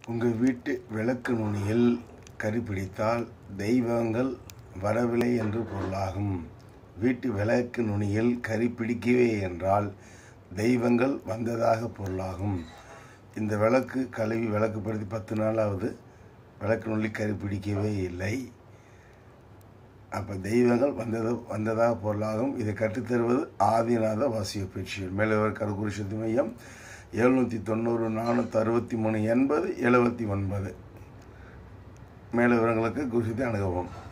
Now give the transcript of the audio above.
உங்கள் வீட்டு விளக்கு நுனியில் கரி பிடித்தால் தெய்வங்கள் வரவில்லை என்று பொருளாகும் வீட்டு விளக்கு நுனியில் கரி பிடிக்கவே என்றால் தெய்வங்கள் வந்ததாக பொருளாகும் இந்த விளக்கு கழுவி விளக்குப்படுத்தி பத்து நாளாவது விளக்கு நுனி கரி பிடிக்கவே இல்லை அப்போ தெய்வங்கள் வந்தது வந்ததாக பொருளாகும் இதை கற்றுத்தருவது ஆதிநாத வாசிய பயிற்சிகள் மேலவர் கருக்குறி சக்தி மையம் எழுநூற்றி தொண்ணூறு நானூற்றி அறுபத்தி மூணு எண்பது எழுபத்தி ஒன்பது மேல விவரங்களுக்கு குருசித்தை அணுகவும்